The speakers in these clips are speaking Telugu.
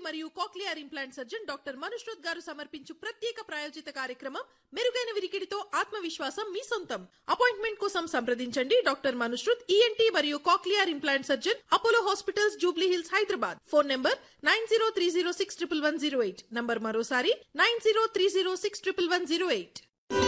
మరియు cochlear implant surgeon doctor Manushruth గారు సమర్పించు ప్రత్యేక ప్రాయోజిత కార్యక్రమం మెరుగైన విరికిడితో ఆత్మవిశ్వాసం మీ సొంతం అపాయింట్మెంట్ కోసం సంప్రదించండి డాక్టర్ మనుష్రుత్ ఈఎన్టీ మరియు cochlear implant surgeon Apollo hospitals Jubilee Hills Hyderabad phone number nine zero three zero six triple one zero eight number మరోసారి nine zero three zero six triple one zero eight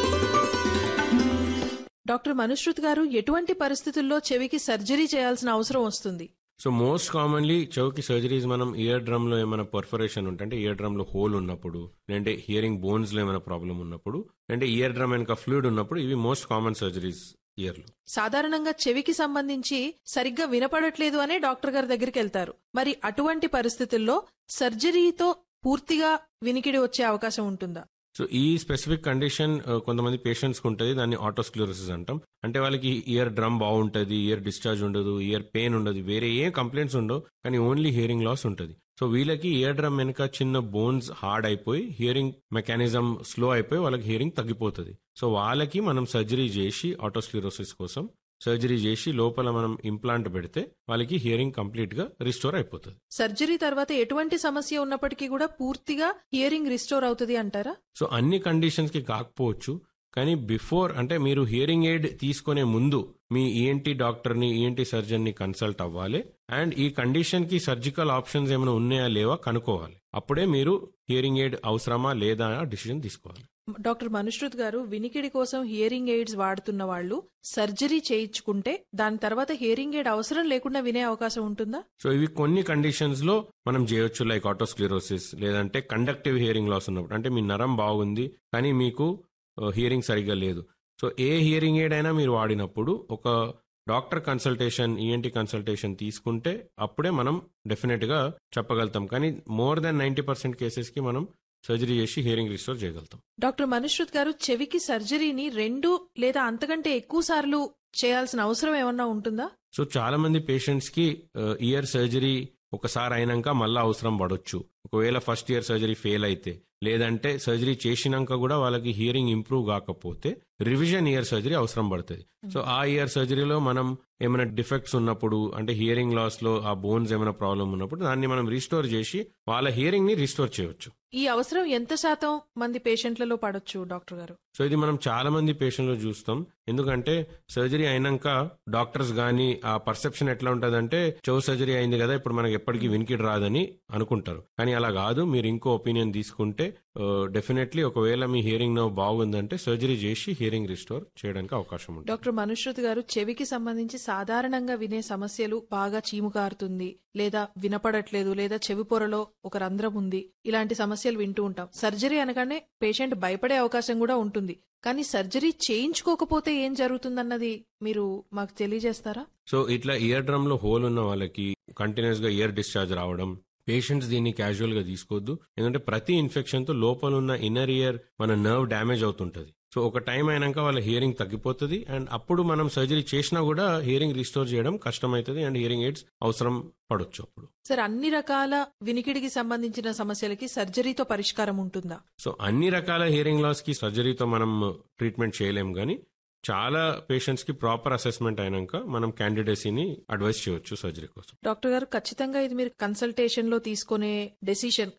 doctor Manushruth గారు ఎటువంటి పరిస్థితుల్లో చెవికి సర్జరీ చేయాల్సిన అవసరం వస్తుంది సో మోస్ట్ కామన్లీ చెవికి సర్జరీస్ మనం ఇయర్ డ్రమ్ లో ఏమైనా పర్ఫరేషన్ ఉంటే అంటే ఇయర్ డ్రమ్ లో హోల్ ఉన్నప్పుడు లేదంటే హియరింగ్ బోన్స్ లో ఏమైనా ప్రాబ్లం ఉన్నప్పుడు లేదంటే ఇయర్ డ్రమ్ వెనక ఫ్లూయిడ్ ఉన్నప్పుడు ఇవి మోస్ట్ కామన్ సర్జరీస్ ఇయర్ లో సాధారణంగా చెవికి సంబంధించి సరిగ్గా వినపడట్లేదు అనే డాక్టర్ గారి దగ్గరికి వెళ్తారు మరి అటువంటి పరిస్థితుల్లో సర్జరీతో పూర్తిగా వినికిడి వచ్చే అవకాశం ఉంటుందా సో ఈ స్పెసిఫిక్ కండిషన్ ఆ, కొంతమంది పేషెంట్స్ కి ఉంటుంది దాన్ని ఆటోస్క్లోరోసిస్ అంటాం అంటే వాళ్ళకి ఇయర్ డ్రమ్ బాగుంటది ఇయర్ డిశ్చార్జ్ ఉండదు ఇయర్ పెయిన్ ఉండదు వేరే ఏ కంప్లైంట్స్ ఉండవు కానీ ఓన్లీ హియరింగ్ లాస్ ఉంటుంది సో వీళ్ళకి ఇయర్ డ్రమ్ వెనుక చిన్న బోన్స్ హార్డ్ అయిపోయి హియరింగ్ మెకానిజం స్లో అయిపోయి వాళ్ళకి హియరింగ్ తగ్గిపోతుంది సో వాళ్ళకి మనం సర్జరీ చేసి ఆటోస్క్లిరోసిస్ కోసం సర్జరీ చేసి లోపల మనం ఇంప్లాంట్ పెడితే వాళ్ళకి హియరింగ్ కంప్లీట్ గా రిస్టోర్ అయిపోతుంది సర్జరీ తర్వాత ఎటువంటి సమస్య ఉన్నప్పటికీ కూడా పూర్తిగా హియరింగ్ రిస్టోర్ అవుతుంది అంటారా సో అన్ని కండిషన్స్ కి కాకపోవచ్చు కానీ బిఫోర్ అంటే మీరు హియరింగ్ ఎయిడ్ తీసుకునే ముందు మీ ఈఎన్టీ డాక్టర్ ని ఈఎన్టీ సర్జన్ ని కన్సల్ట్ అవ్వాలి అండ్ ఈ కండిషన్ కి సర్జికల్ ఆప్షన్స్ ఏమైనా ఉన్నాయా లేవా కనుక్కోవాలి అప్పుడే మీరు హియరింగ్ ఎయిడ్ అవసరమా లేదా డిసిజన్ తీసుకోవాలి డాక్టర్ మనుష్రుత్ గారు వినికిడి కోసం హియరింగ్ ఎయిడ్స్ వాడుతున్న వాళ్ళు సర్జరీ చేయించుకుంటే దాని తర్వాత హియరింగ్ ఎయిడ్ అవసరం లేకుండా వినే అవకాశం ఉంటుందా సో ఇవి కొన్ని కండిషన్స్ లో మనం చేయొచ్చు లైక్ ఆటోస్క్లిరోసిస్ లేదంటే కండక్టివ్ హియరింగ్ లాస్ ఉన్నప్పుడు అంటే మీ నరం బాగుంది కానీ మీకు హియరింగ్ సరిగ్గా లేదు సో ఏ హియరింగ్ ఎయిడ్ అయినా మీరు వాడినప్పుడు ఒక డాక్టర్ కన్సల్టేషన్ ఈఎన్టీ కన్సల్టేషన్ తీసుకుంటే అప్పుడే మనం డెఫినెట్ గా చెప్పగలుగుతాం కానీ more than ninety percent cases కి మనం సర్జరీ చేసి హియరింగ్ రిస్టోర్ చేయగలుగుతాం డాక్టర్ మనుష్రుత్ గారు చెవికి సర్జరీని రెండు లేదా అంతకంటే ఎక్కువ సార్లు చేయాల్సిన అవసరం ఏమన్నా ఉంటుందా సో చాలా మంది పేషెంట్స్ కి ఇయర్ సర్జరీ ఒకసారి అయినాక మళ్ళీ అవసరం పడొచ్చు ఒకవేళ ఫస్ట్ ఇయర్ సర్జరీ ఫెయిల్ అయితే లేదంటే సర్జరీ చేసినాక కూడా వాళ్ళకి హియరింగ్ ఇంప్రూవ్ కాకపోతే రివిజన్ ఇయర్ సర్జరీ అవసరం పడుతుంది సో ఆ ఇయర్ సర్జరీలో మనం ఏమైనా డిఫెక్ట్స్ ఉన్నప్పుడు అంటే హియరింగ్ లాస్ లో ఆ బోన్స్ ఏమైనా ప్రాబ్లం ఉన్నప్పుడు దాన్ని మనం రిస్టోర్ చేసి వాళ్ళ హియరింగ్ ని రిస్టోర్ చేయొచ్చు ఈ అవసరం ఎంత శాతం మంది పేషెంట్లలో పడొచ్చు డాక్టర్ గారు సో ఇది మనం చాలా మంది పేషెంట్లు చూస్తాం ఎందుకంటే సర్జరీ అయినాక డాక్టర్స్ గానీ ఆ పర్సెప్షన్ ఎట్లా ఉంటదంటే చెవు సర్జరీ అయింది కదా ఇప్పుడు మనకి ఎప్పటికీ వినికిడి రాదని అనుకుంటారు కానీ అలా కాదు మీరు ఇంకో ఒపీనియన్ తీసుకుంటే డెఫినెట్లీ ఒకవేళ మీ హియరింగ్ నో బాగుందంటే సర్జరీ చేసి హియరింగ్ రిస్టోర్ చేయడానికి అవకాశం ఉంటుంది డాక్టర్ మనుష్రుత్ గారు చెవికి సంబంధించి సాధారణంగా వినే సమస్యలు బాగా చీము కారుతుంది లేదా వినపడట్లేదు లేదా చెవి పొరలో ఒక రంధ్రం ఉంది ఇలాంటి సమస్యలు వింటూ ఉంటాం సర్జరీ అనగానే పేషెంట్ భయపడే అవకాశం కూడా ఉంటుంది కానీ సర్జరీ చేయించుకోకపోతే ఏం జరుగుతుందన్నది మీరు మాకు తెలియజేస్తారా సో ఇట్లా ఇయర్ డ్రమ్ లో హోల్ ఉన్న వాళ్ళకి కంటిన్యూస్ గా ఇయర్ డిశ్చార్జ్ రావడం పేషెంట్స్ దీన్ని క్యాజువల్ గా తీసుకోవద్దు ఎందుకంటే ప్రతి ఇన్ఫెక్షన్ తో లోపల ఉన్న ఇన్నర్ ఇయర్ మన నర్వ్ డ్యామేజ్ అవుతుంటది సో ఒక టైం అయినాక వాళ్ళ హియరింగ్ తగ్గిపోతుంది అండ్ అప్పుడు మనం సర్జరీ చేసినా కూడా హియరింగ్ రిస్టోర్ చేయడం కష్టమవుతుంది అండ్ హియరింగ్ ఎయిడ్స్ అవసరం పడొచ్చు అప్పుడు సార్ అన్ని రకాల వినికిడికి సంబంధించిన సమస్యలకి సర్జరీతో పరిష్కారం ఉంటుందా సో అన్ని రకాల హియరింగ్ లాస్ కి సర్జరీతో మనం ట్రీట్మెంట్ చేయలేం కానీ చాలా పేషెంట్స్ కి ప్రాపర్ అసెస్మెంట్ అయినాక మనం క్యాండిడేసీని అడ్వైస్ చేయొచ్చు సర్జరీ కోసం డాక్టర్ గారు ఖచ్చితంగా ఇది మీరు కన్సల్టేషన్ లో తీసుకునే డెసిషన్